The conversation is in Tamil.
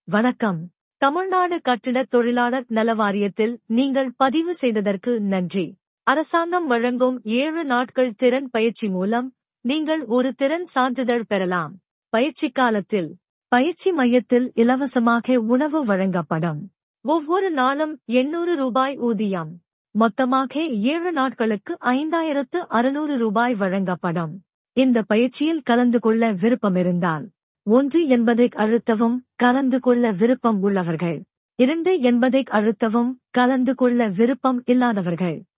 வணக்கம் தமிழ்நாடு கட்டிடத் தொழிலாளர் நல வாரியத்தில் நீங்கள் பதிவு செய்ததற்கு நன்றி அரசாங்கம் வழங்கும் ஏழு நாட்கள் திறன் பயிற்சி மூலம் நீங்கள் ஒரு திறன் சான்றிதழ் பெறலாம் பயிற்சி காலத்தில் பயிற்சி மையத்தில் இலவசமாக உணவு வழங்கப்படும் ஒவ்வொரு நாளும் எண்ணூறு ரூபாய் ஊதியம் மொத்தமாக ஏழு நாட்களுக்கு ஐந்தாயிரத்து அறுநூறு ரூபாய் வழங்கப்படும் இந்த பயிற்சியில் கலந்து கொள்ள விருப்பமிருந்தால் ஒன்று என்பதை அழுத்தவும் கலந்து கொள்ள விருப்பம் உள்ளவர்கள் இரண்டு என்பதை அழுத்தவும் கலந்து கொள்ள விருப்பம் இல்லாதவர்கள்